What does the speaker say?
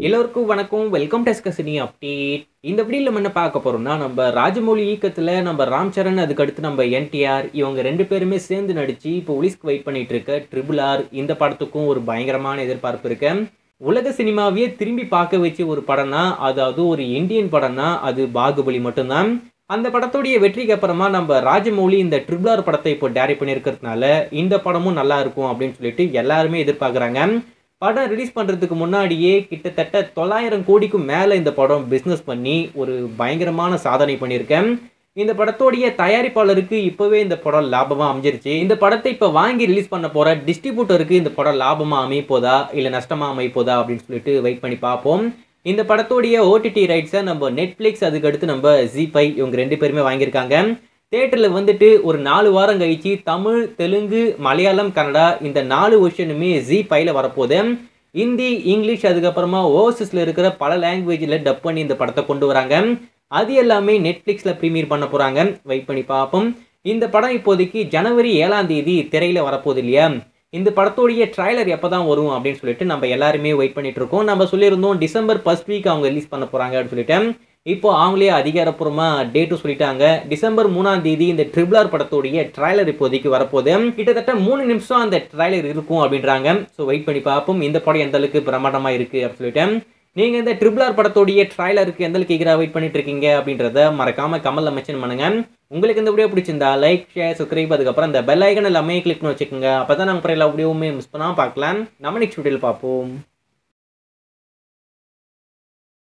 எல்லோருக்கும் வணக்கம் welcome டெஸ்கசினி update இந்த வீடியோல நம்ம என்ன பார்க்க போறோம்னா நம்ம ராஜமௌலி இயக்கத்துல நம்ம ராம் சரண் அதுக்கு அடுத்து நம்ம என்டிஆர் இவங்க ரெண்டு பேருமே சேர்ந்து நடிச்சு இப்போ உலிஸ்க்கு வெயிட் பண்ணிட்டு இருக்க ட்ரிபிள் ஆர் இந்த படத்துக்கும் ஒரு பயங்கரமான எதிர்பார்ப்பு இருக்கு உலக சினிமாவையே திரும்பி பார்க்க வச்ச ஒரு படம்னா அதாவது ஒரு இந்தியன் படம்னா அது பாகுபலி மட்டும்தான் அந்த படத்துடைய வெற்றிக்கு அப்புறமா நம்ம ராஜமௌலி இந்த ட்ரிபிள் ஆர் படத்தை இப்போ டேரி பண்ணியிருக்கிறதுனால இந்த படமும் நல்லா இருக்கும் அப்படின்னு சொல்லிட்டு எல்லாருமே எதிர்பார்க்குறாங்க படம் ரிலீஸ் பண்ணுறதுக்கு முன்னாடியே கிட்டத்தட்ட தொள்ளாயிரம் கோடிக்கும் மேலே இந்த படம் பிஸ்னஸ் பண்ணி ஒரு பயங்கரமான சாதனை பண்ணியிருக்கேன் இந்த படத்தோடைய தயாரிப்பாளருக்கு இப்போவே இந்த படம் லாபமாக அமைஞ்சிருச்சு இந்த படத்தை இப்போ வாங்கி ரிலீஸ் பண்ண போகிற டிஸ்ட்ரிபியூட்டருக்கு இந்த படம் லாபமாக அமைப்போதா இல்லை நஷ்டமாக அமைப்போதா அப்படின்னு சொல்லிட்டு வெயிட் பண்ணி பார்ப்போம் இந்த படத்தோடைய ஓடிடி ரைட்ஸை நம்ம நெட்ஃப்ளிக்ஸ் அதுக்கு அடுத்து நம்ம ஜி ஃபைவ் இவங்க ரெண்டு பேருமே வாங்கியிருக்காங்க தேட்டரில் வந்துட்டு ஒரு நாலு வாரம் கழிச்சு தமிழ் தெலுங்கு மலையாளம் கன்னடா இந்த நாலு வருஷனுமே ஜி ஃபைவ்ல வரப்போகுது ஹிந்தி இங்கிலீஷ் அதுக்கப்புறமா ஓவர்சீஸில் இருக்கிற பல லாங்குவேஜில் டப் பண்ணி இந்த படத்தை கொண்டு வராங்க அது எல்லாமே நெட்ஃப்ளிக்ஸில் ப்ரீமியர் பண்ண போகிறாங்க வெயிட் பண்ணி பார்ப்போம் இந்த படம் இப்போதைக்கு ஜனவரி ஏழாம் தேதி திரையில் வரப்போகுது இல்லையா இந்த படத்தோடைய ட்ரைலர் எப்போ தான் வரும் அப்படின்னு சொல்லிட்டு நம்ம எல்லாருமே வெயிட் பண்ணிட்டு இருக்கோம் நம்ம சொல்லியிருந்தோம் டிசம்பர் ஃபர்ஸ்ட் வீக் அவங்க ரிலீஸ் பண்ண போகிறாங்க அப்படின்னு சொல்லிட்டு இப்போ அவங்களே அதிகாரப்பூர்வமாக டேட்டும் சொல்லிட்டாங்க டிசம்பர் மூணாம் தேதி இந்த ட்ரிபிள் ஆர் படத்தோடைய ட்ரைலர் இப்போதைக்கு வரப்போகுது கிட்டத்தட்ட மூணு நிமிஷம் அந்த ட்ரைலர் இருக்கும் அப்படின்றாங்க ஸோ வெயிட் பண்ணி பார்ப்போம் இந்த படம் எந்த அளவுக்கு பிரமாண்டமாக இருக்குது அப்படின்னு சொல்லிட்டு நீங்கள் இந்த ட்ரிபிள் ஆர் படத்தோடைய ட்ரைலருக்கு எந்த அளவுக்கு ஈகராக வெயிட் பண்ணிட்டு இருக்கீங்க அப்படின்றத மறக்காம கமலில் மென்ஷன் பண்ணுங்க உங்களுக்கு இந்த வீடியோ பிடிச்சிருந்தா லைக் ஷேர் சப்ஸ்கிரைப் அதுக்கப்புறம் அந்த பெல் ஐக்கன் எல்லாமே கிளிக் பண்ணி வச்சுக்கோங்க அப்போ தான் நாங்கள் எல்லா வீடியோவுமே மிஸ் பண்ணாமல் பார்க்கலாம் நம்ம நெக்ஸ்ட் வீடியோவில் பார்ப்போம்